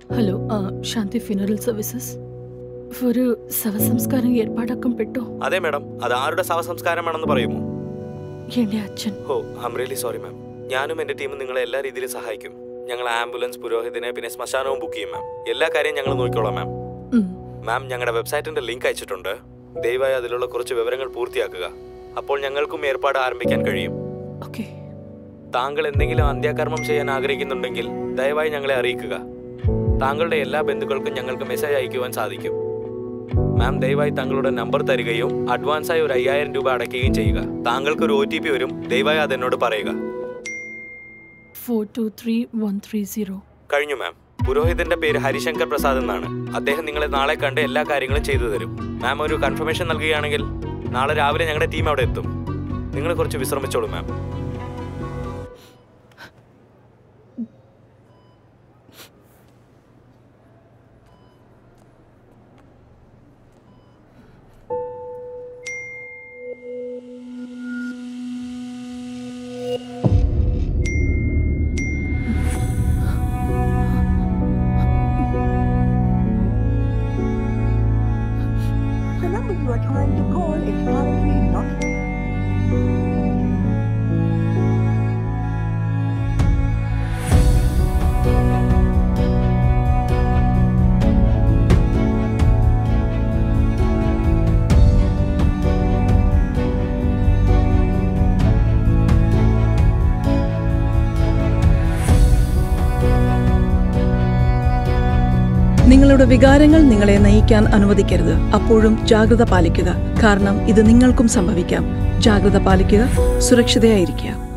Hello ആ, ശാന്തി funeral services ഒരു ശവസംസ്കാരം ഏർപ്പാടാക്കം പെട്ടോ അതെ മാഡം അത് ആരുടെ ശവസംസ്കാരമാണെന്ന് പറയുമോ എന്റെ അച്ഛൻ oh I am really sorry ma'am ഞാനും എന്റെ ടീമും നിങ്ങളെ എല്ലാ രീതിയിലും സഹായിക്കും ഞങ്ങൾ ആംബുലൻസ് പുരോഹിതനെ പിന്നെ ശ്മശാനവും ബുക്ക് ചെയ്യും മാം എല്ലാ കാര്യം ഞങ്ങൾ നോക്കിക്കോളാം മാം ഉം. മാം ഞങ്ങളുടെ വെബ്സൈറ്റിന്റെ ലിങ്ക് അയച്ചിട്ടുണ്ട് ദയവായി അതിലുള്ള കുറച്ച് വിവരങ്ങൾ പൂർത്തിയാക്കുക അപ്പോൾ ഞങ്ങൾക്കും ഏർപ്പാട് ആരംഭിക്കാൻ കഴിയും ഓക്കെ താങ്കൾ എന്തെങ്കിലും അന്ത്യകർമ്മം ചെയ്യാൻ ആഗ്രഹിക്കുന്നുണ്ടെങ്കിൽ ദയവായി ഞങ്ങളെ അറിയിക്കുക താങ്കളുടെ എല്ലാ ബന്ധുക്കൾക്കും ഞങ്ങൾക്ക് മെസ്സേജ് അയക്കുവാൻ സാധിക്കും മാം ദയവായി താങ്കളുടെ നമ്പർ തരികയും അഡ്വാൻസായി ഒരു അയ്യായിരം രൂപ അടയ്ക്കുകയും ചെയ്യുക താങ്കൾക്ക് ഒരു ഒ ടി പി വരും ദയവായി അതെന്നോട് പറയുക four two three one three zero കഴിഞ്ഞു മാം പുരോഹിതന്റെ പേര് ഹരിശങ്കർ പ്രസാദ് എന്നാണ് അദ്ദേഹം നിങ്ങളെ നാളെ കണ്ട് എല്ലാ കാര്യങ്ങളും ചെയ്തു തരും മാം ഒരു കൺഫർമേഷൻ നൽകുകയാണെങ്കിൽ നാളെ രാവിലെ ഞങ്ങളുടെ ടീം അവിടെ എത്തും നിങ്ങൾ കുറച്ച് വിശ്രമിച്ചോളൂ മാം The number you are trying to call is currently not. നിങ്ങളുടെ വികാരങ്ങൾ നിങ്ങളെ നയിക്കാൻ അനുവദിക്കരുത് അപ്പോഴും ജാഗ്രത പാലിക്കുക കാരണം ഇത് നിങ്ങൾക്കും സംഭവിക്കാം ജാഗ്രത പാലിക്കുക സുരക്ഷിതയായിരിക്കുക